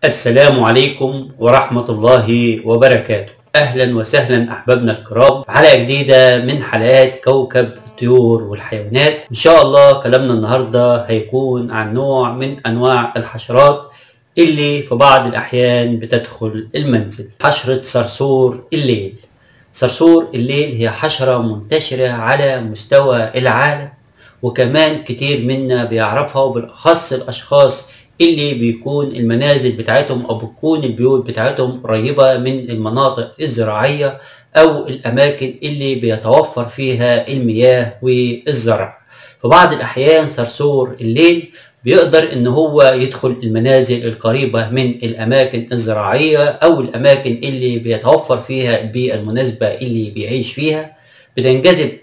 السلام عليكم ورحمة الله وبركاته أهلا وسهلا أحبابنا الكرام في حلقة جديدة من حلقات كوكب الطيور والحيوانات إن شاء الله كلامنا النهاردة هيكون عن نوع من أنواع الحشرات اللي في بعض الأحيان بتدخل المنزل حشرة صرصور الليل صرصور الليل هي حشرة منتشرة على مستوى العالم وكمان كتير منا بيعرفها وبالأخص الأشخاص اللي بيكون المنازل بتاعتهم أو بتكون البيوت بتاعتهم قريبة من المناطق الزراعية أو الأماكن اللي بيتوفر فيها المياه والزرع في بعض الأحيان صرصور الليل بيقدر ان هو يدخل المنازل القريبة من الاماكن الزراعية او الاماكن اللي بيتوفر فيها البيئة المناسبة اللي بيعيش فيها بتنجذب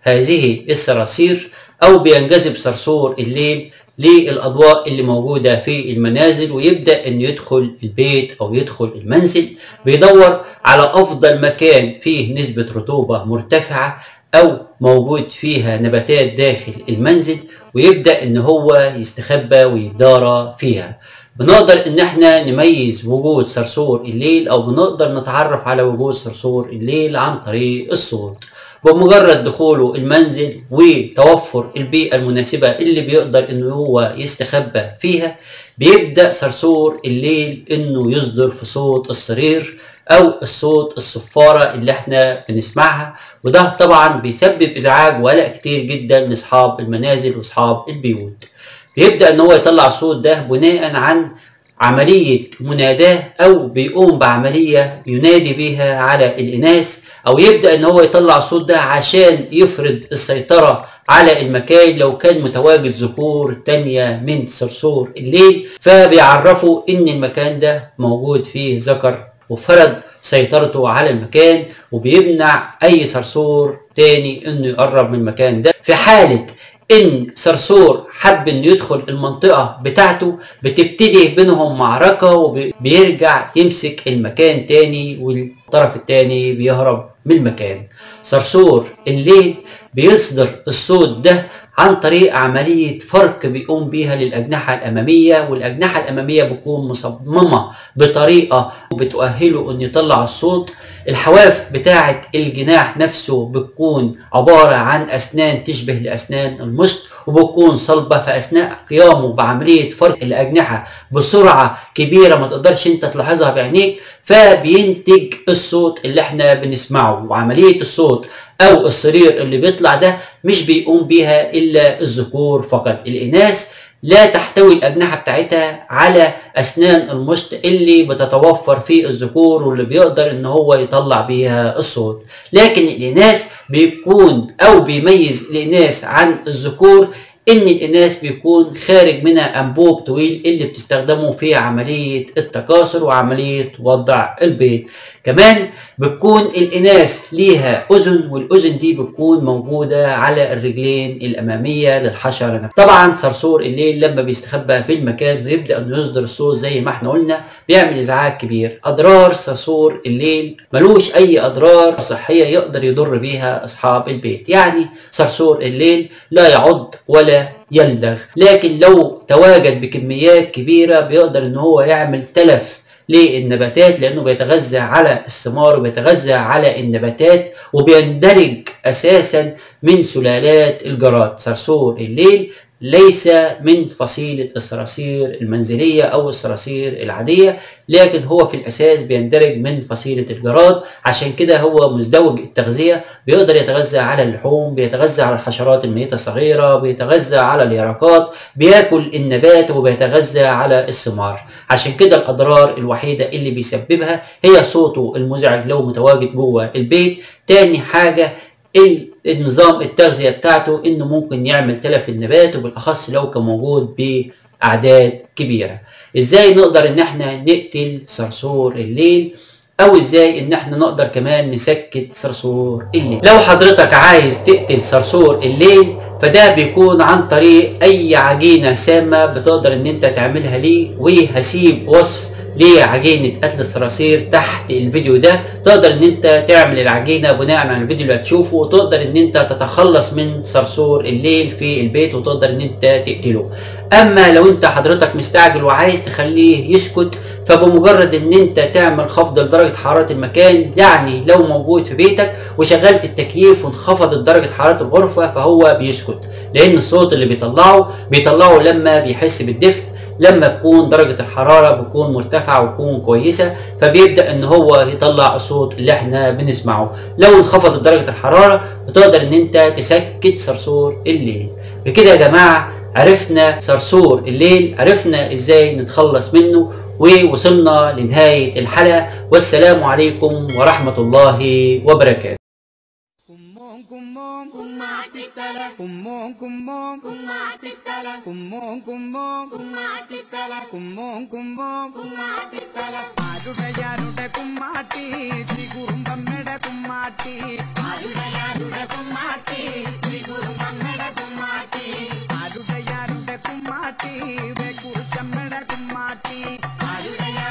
هذه الصراصير او بينجذب صرصور الليل للاضواء اللي موجودة في المنازل ويبدأ انه يدخل البيت او يدخل المنزل بيدور على افضل مكان فيه نسبة رطوبة مرتفعة او موجود فيها نباتات داخل المنزل ويبدا ان هو يستخبى ويتدارى فيها بنقدر ان احنا نميز وجود صرصور الليل او بنقدر نتعرف على وجود صرصور الليل عن طريق الصوت بمجرد دخوله المنزل وتوفر البيئة المناسبة اللي بيقدر انه هو يستخبى فيها بيبدأ صرصور الليل انه يصدر في صوت الصرير او الصوت الصفارة اللي احنا بنسمعها وده طبعا بيسبب ازعاج وقلق كتير جدا لاصحاب المنازل واصحاب البيوت بيبدأ ان هو يطلع الصوت ده بناء عن عملية مناداة أو بيقوم بعملية ينادي بيها على الإناث أو يبدأ إن هو يطلع الصوت ده عشان يفرض السيطرة على المكان لو كان متواجد ذكور تانية من صرصور الليل فبيعرفوا إن المكان ده موجود فيه ذكر وفرض سيطرته على المكان وبيمنع أي صرصور تاني إنه يقرب من المكان ده في حالة ان صرصور حب انه يدخل المنطقة بتاعته بتبتدي بينهم معركة وبيرجع يمسك المكان تاني والطرف التاني بيهرب من المكان صرصور الليل بيصدر الصوت ده عن طريق عملية فرك بيقوم بيها للأجنحة الأمامية والأجنحة الأمامية بتكون مصممة بطريقة بتؤهله أن يطلع الصوت الحواف بتاعة الجناح نفسه بتكون عبارة عن أسنان تشبه لأسنان المشط وبتكون صلبة فأثناء قيامه بعملية فرك الأجنحة بسرعة كبيرة ما تقدرش أنت تلاحظها بعينيك فبينتج الصوت اللي احنا بنسمعه وعملية الصوت او الصرير اللي بيطلع ده مش بيقوم بيها الا الذكور فقط الاناث لا تحتوي الأجنحة بتاعتها على أسنان المشط اللي بتتوفر في الذكور واللي بيقدر إن هو يطلع بيها الصوت لكن الإناث بيكون أو بيميز الإناث عن الذكور ان الاناث بيكون خارج منها انبوب طويل اللي بتستخدمه في عملية التكاثر وعملية وضع البيض كمان بتكون الاناث ليها اذن والاذن دي بتكون موجودة على الرجلين الامامية للحشرة نفسها طبعا صرصور الليل لما بيستخبى في المكان بيبدأ انه يصدر الصوت زي ما احنا قلنا بيعمل ازعاج كبير اضرار صرصور الليل ملوش اي اضرار صحية يقدر يضر بيها اصحاب البيت يعني صرصور الليل لا يعض ولا يلدغ لكن لو تواجد بكميات كبيرة بيقدر ان هو يعمل تلف للنباتات لانه بيتغذى على الثمار وبيتغذى على النباتات وبيندرج اساسا من سلالات الجراد صرصور الليل ليس من فصيلة الصراصير المنزلية أو الصراصير العادية لكن هو في الأساس بيندرج من فصيلة الجراد عشان كده هو مزدوج التغذية بيقدر يتغذى على اللحوم بيتغذى على الحشرات الميتة الصغيرة بيتغذى على اليرقات بياكل النبات وبيتغذى على الثمار عشان كده الأضرار الوحيدة اللي بيسببها هي صوته المزعج لو متواجد جوه البيت تاني حاجة النظام التغذية بتاعته انه ممكن يعمل تلف النبات وبالاخص لو كان موجود باعداد كبيرة ازاي نقدر ان احنا نقتل صرصور الليل او ازاي ان احنا نقدر كمان نسكت صرصور الليل لو حضرتك عايز تقتل صرصور الليل فده بيكون عن طريق اي عجينة سامة بتقدر ان انت تعملها ليه وهسيب وصف لعجينة قتل الصراصير تحت الفيديو ده تقدر ان انت تعمل العجينة بناء على الفيديو اللي هتشوفه وتقدر ان انت تتخلص من صرصور الليل في البيت وتقدر ان انت تقتله اما لو انت حضرتك مستعجل وعايز تخليه يسكت فبمجرد ان انت تعمل خفض لدرجه حراره المكان يعني لو موجود في بيتك وشغلت التكييف وانخفضت درجه حراره الغرفه فهو بيسكت لان الصوت اللي بيطلعه بيطلعه لما بيحس بالدفء لما تكون درجة الحرارة بتكون مرتفعة وتكون كويسة فبيبدأ ان هو يطلع الصوت اللي احنا بنسمعه لو انخفضت درجة الحرارة بتقدر ان انت تسكت صرصور الليل بكده يا جماعة عرفنا صرصور الليل عرفنا ازاي نتخلص منه ووصلنا لنهاية الحلقة والسلام عليكم ورحمة الله وبركاته കുമ്മോം കുമ്മോം കുമ്മാട്ടിത്തല കുമ്മോം കുമ്മോം കുമ്മാട്ടിത്തല കുമ്മോം കുമ്മോം കുമ്മാട്ടിത്തല കുമ്മോം കുമ്മോം കുമ്മാട്ടിത്തല ആരുടെ കുമ്മാട്ടി ശ്രീ കുറുമ്പമ്മയുടെ കുമ്മാട്ടി ആരുടയാരുടെ കുമ്മാട്ടി ശ്രീ കുറുമമ്മയുടെ കുമ്മാട്ടി ആരുടെ കുമ്മാട്ടി കുറിച്ചമ്മയുടെ കുമ്മാട്ടി ആരുടയാ